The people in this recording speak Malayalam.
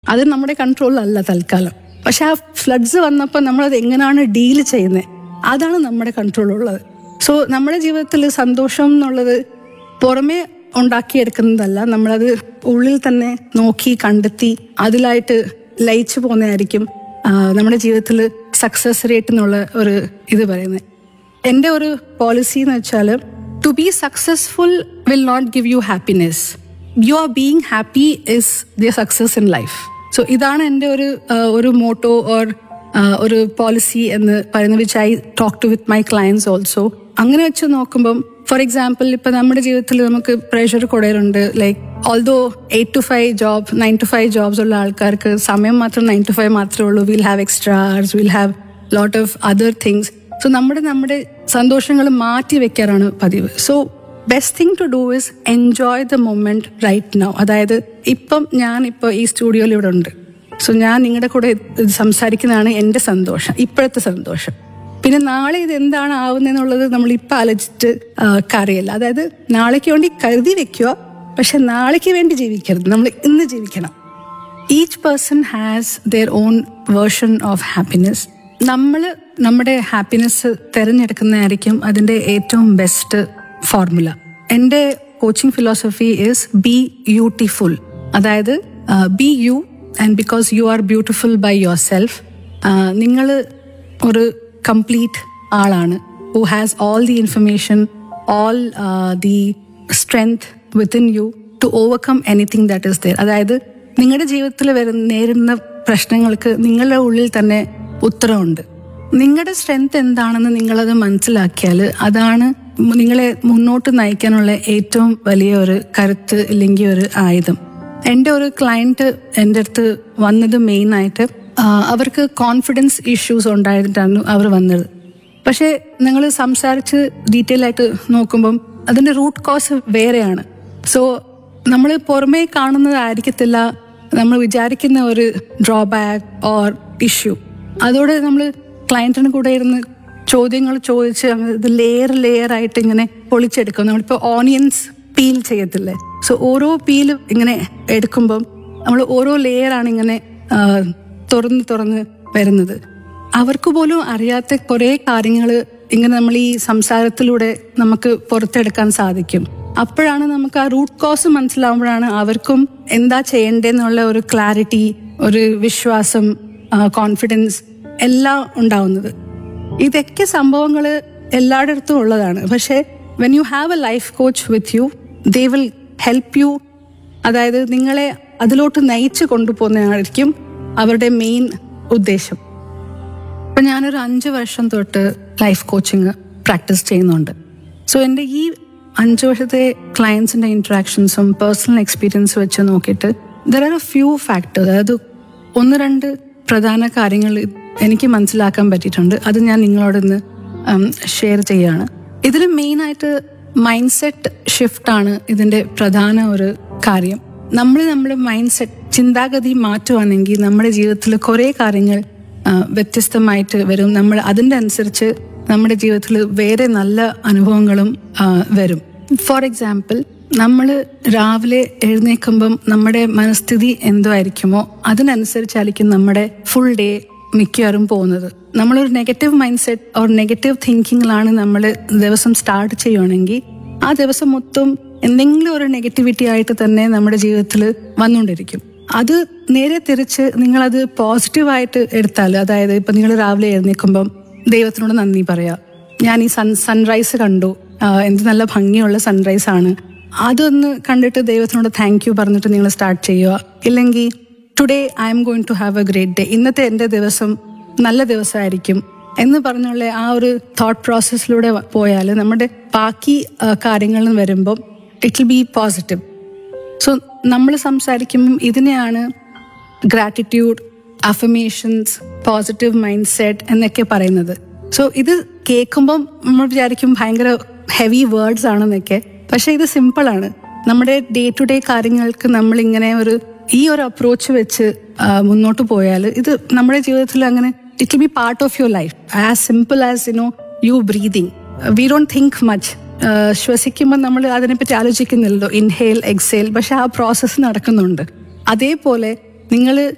അത് നമ്മുടെ കൺട്രോളിലല്ല തൽക്കാലം പക്ഷെ ആ ഫ്ലഡ്സ് വന്നപ്പോൾ നമ്മളത് എങ്ങനെയാണ് ഡീൽ ചെയ്യുന്നത് അതാണ് നമ്മുടെ കൺട്രോളുള്ളത് സോ നമ്മുടെ ജീവിതത്തിൽ സന്തോഷം എന്നുള്ളത് പുറമേ ഉണ്ടാക്കിയെടുക്കുന്നതല്ല നമ്മളത് ഉള്ളിൽ തന്നെ നോക്കി കണ്ടെത്തി അതിലായിട്ട് ലയിച്ചു പോകുന്നതായിരിക്കും ആ, നമ്മുടെ ജീവിതത്തിൽ സക്സസ് റേറ്റ് എന്നുള്ള ഒരു ഇത് പറയുന്നത് എൻ്റെ ഒരു പോളിസി എന്ന് വെച്ചാൽ to be successful will not give you happiness you are being happy is the success in life so ഇതാണ് എൻ്റെ ഒരു ആ, ഒരു മോട്ടോ ഓർ ഒരു പോളിസി എന്ന് പറയുന്നത് which I talk to with my clients also അങ്ങനെ വെച്ച് നോക്കുമ്പം ഫോർ എക്സാമ്പിൾ ഇപ്പൊ നമ്മുടെ ജീവിതത്തിൽ നമുക്ക് പ്രഷർ കൂടുതലുണ്ട് like although eight to five job nine to five jobs ഉള്ള ആൾക്കാർക്ക് സമയം മാത്രം നയൻ ടു ഫൈവ് മാത്രമേ ഉള്ളൂ will have extra hours will have lot of other things so നമ്മുടെ നമ്മുടെ സന്തോഷങ്ങൾ മാറ്റി വെക്കാറാണ് പതിവ് so best thing to do is enjoy the moment right now അതായത് ഇപ്പം ഞാൻ ഇപ്പോൾ ഈ സ്റ്റുഡിയോയിൽ ഇവിടെ ഉണ്ട് സോ ഞാൻ നിങ്ങളുടെ കൂടെ ഇത് സംസാരിക്കുന്നതാണ് എൻ്റെ സന്തോഷം ഇപ്പോഴത്തെ സന്തോഷം പിന്നെ നാളെ ഇത് എന്താണ് ആവുന്നതെന്നുള്ളത് നമ്മൾ ഇപ്പം ആലോചിച്ചിട്ട് ആ, കാര്യമില്ല അതായത് നാളേക്ക് വേണ്ടി കരുതി വെക്കുക പക്ഷെ നാളേക്ക് വേണ്ടി ജീവിക്കരുത് നമ്മൾ ഇന്ന് ജീവിക്കണം each person has their own version of happiness നമ്മൾ നമ്മുടെ ഹാപ്പിനെസ് തിരഞ്ഞെടുക്കുന്നതായിരിക്കും അതിൻ്റെ ഏറ്റവും ബെസ്റ്റ് ഫോർമുല എൻ്റെ coaching philosophy is be beautiful അതായത് be you and because you are beautiful by yourself നിങ്ങൾ ഒരു കംപ്ലീറ്റ് ആളാണ് who has all the information all the strength within you to overcome anything that is there അതായത് നിങ്ങളുടെ ജീവിതത്തിൽ വരുന്ന നേരിടുന്ന പ്രശ്നങ്ങൾക്ക് നിങ്ങളുടെ ഉള്ളിൽ തന്നെ ഉത്തരവുണ്ട് നിങ്ങളുടെ സ്ട്രെങ്ത് എന്താണെന്ന് നിങ്ങളത് മനസ്സിലാക്കിയാൽ അതാണ് നിങ്ങളെ മുന്നോട്ട് നയിക്കാനുള്ള ഏറ്റവും വലിയ ഒരു കരുത്ത് ഇല്ലെങ്കിൽ ഒരു ആയുധം എൻ്റെ ഒരു ക്ലയൻറ്റ് എൻ്റെ അടുത്ത് വന്നത് മെയിനായിട്ട് അവർക്ക് കോൺഫിഡൻസ് ഇഷ്യൂസ് ഉണ്ടായിട്ടാണ് അവർ വന്നത് പക്ഷേ നിങ്ങൾ സംസാരിച്ച് ഡീറ്റെയിൽ ആയിട്ട് നോക്കുമ്പം അതിന്റെ റൂട്ട് കോസ് വേറെയാണ് സോ നമ്മൾ പുറമേ കാണുന്നതായിരിക്കത്തില്ല നമ്മൾ വിചാരിക്കുന്ന ഒരു ഡ്രോബാക്ക് ഓർ ഇഷ്യൂ അതോടെ നമ്മൾ ക്ലയൻറ്റിന് കൂടെ ഇരുന്ന് ചോദ്യങ്ങൾ ചോദിച്ച് അങ്ങ് ഇത് ലെയർ ലെയർ ആയിട്ട് ഇങ്ങനെ പൊളിച്ചെടുക്കും നമ്മളിപ്പോൾ ഓണിയൻസ് പീൽ ചെയ്യത്തില്ലേ സോ ഓരോ പീൽ ഇങ്ങനെ എടുക്കുമ്പം നമ്മൾ ഓരോ ലെയറാണ് ഇങ്ങനെ ആ, തുറന്ന് തുറന്ന് വരുന്നത് അവർക്ക് പോലും അറിയാത്ത കുറേ കാര്യങ്ങൾ ഇങ്ങനെ നമ്മൾ ഈ സംസാരത്തിലൂടെ നമുക്ക് പുറത്തെടുക്കാൻ സാധിക്കും അപ്പോഴാണ് നമുക്ക് ആ റൂട്ട് കോസ് മനസ്സിലാവുമ്പോഴാണ് അവർക്കും എന്താ ചെയ്യേണ്ടതെന്നുള്ള ഒരു ക്ലാരിറ്റി ഒരു വിശ്വാസം കോൺഫിഡൻസ് എല്ലാം ഉണ്ടാവുന്നത് ഇതൊക്കെ സംഭവങ്ങൾ എല്ലായിടത്തും ഉള്ളതാണ് പക്ഷേ when you have a life coach with you they will help you അതായത് നിങ്ങളെ അതിലോട്ട് നയിച്ചു കൊണ്ടുപോകുന്നതായിരിക്കും അവരുടെ മെയിൻ ഉദ്ദേശം ഇപ്പം ഞാനൊരു അഞ്ച് വർഷം തൊട്ട് ലൈഫ് കോച്ചിങ് പ്രാക്ടീസ് ചെയ്യുന്നുണ്ട് സോ എൻ്റെ ഈ അഞ്ച് വർഷത്തെ ക്ലയൻസിൻ്റെ ഇൻട്രാക്ഷൻസും പേഴ്സണൽ എക്സ്പീരിയൻസ് വെച്ച് നോക്കിയിട്ട് there are a few factors അതായത് ഒന്ന് രണ്ട് പ്രധാന കാര്യങ്ങൾ എനിക്ക് മനസ്സിലാക്കാൻ പറ്റിയിട്ടുണ്ട് അത് ഞാൻ നിങ്ങളോടൊന്ന് ഷെയർ ചെയ്യുകയാണ് ഇതിൽ മെയിനായിട്ട് മൈൻഡ് സെറ്റ് ഷിഫ്റ്റാണ് ഇതിൻ്റെ പ്രധാന ഒരു കാര്യം നമ്മൾ നമ്മുടെ മൈൻഡ് സെറ്റ് ചിന്താഗതി മാറ്റുവാണെങ്കിൽ നമ്മുടെ ജീവിതത്തിൽ കുറേ കാര്യങ്ങൾ ആ, വ്യത്യസ്തമായിട്ട് വരും നമ്മൾ അതിൻ്റെ അനുസരിച്ച് നമ്മുടെ ജീവിതത്തിൽ വേറെ നല്ല അനുഭവങ്ങളും ആ, വരും ഫോർ എക്സാമ്പിൾ നമ്മൾ രാവിലെ എഴുന്നേൽക്കുമ്പം നമ്മുടെ മനസ്ഥിതി എന്തോ ആയിരിക്കുമോ അതിനനുസരിച്ചായിരിക്കും നമ്മുടെ ഫുൾ ഡേ മിക്കവാറും പോകുന്നത് നമ്മളൊരു negative mind set or negative തിങ്കിങ്ങിലാണ് നമ്മൾ ദിവസം സ്റ്റാർട്ട് ചെയ്യുവാണെങ്കിൽ ആ ദിവസം മൊത്തം എന്തെങ്കിലും ഒരു നെഗറ്റിവിറ്റി ആയിട്ട് തന്നെ നമ്മുടെ ജീവിതത്തിൽ വന്നുകൊണ്ടിരിക്കും അത് നേരെ തിരിച്ച് നിങ്ങളത് പോസിറ്റീവായിട്ട് എടുത്താൽ അതായത് ഇപ്പൊ നിങ്ങൾ രാവിലെ എഴുന്നേൽക്കുമ്പം ദൈവത്തിനോട് നന്ദി പറയാ ഞാൻ ഈ സൺ സൺറൈസ് കണ്ടു ആ, എന്ത് നല്ല ഭംഗിയുള്ള സൺറൈസ് ആണ് അതൊന്ന് കണ്ടിട്ട് ദൈവത്തിനോട് താങ്ക് യു പറഞ്ഞിട്ട് നിങ്ങൾ സ്റ്റാർട്ട് ചെയ്യുക ഇല്ലെങ്കിൽ today I'm going to have a great day ഇന്നത്തെ എൻ്റെ ദിവസം നല്ല ദിവസമായിരിക്കും എന്ന് പറഞ്ഞുള്ള ആ ഒരു തോട്ട് പ്രോസസ്സിലൂടെ പോയാൽ നമ്മുടെ ബാക്കി കാര്യങ്ങൾ വരുമ്പം it will be positive so നമ്മൾ സംസാരിക്കുമ്പം ഇതിനെയാണ് gratitude affirmations positive mind set എന്നൊക്കെ പറയുന്നത് സോ ഇത് കേൾക്കുമ്പം നമ്മൾ വിചാരിക്കും ഭയങ്കര ഹെവി വേർഡ്സ് ആണെന്നൊക്കെ പക്ഷെ ഇത് സിമ്പിളാണ് നമ്മുടെ ഡേ ടു ഡേ കാര്യങ്ങൾക്ക് നമ്മൾ ഇങ്ങനെ ഒരു ഈ ഒരു അപ്രോച്ച് വെച്ച് ആ, മുന്നോട്ട് പോയാൽ ഇത് നമ്മുടെ ജീവിതത്തിൽ അങ്ങനെ it will be part of your life as simple as you know you breathing we don't think much ശ്വസിക്കുമ്പോൾ നമ്മൾ അതിനെപ്പറ്റി ആലോചിക്കുന്നില്ലല്ലോ ഇൻഹേൽ എക്സേൽ പക്ഷെ ആ പ്രോസസ്സ് നടക്കുന്നുണ്ട് അതേപോലെ നിങ്ങൾ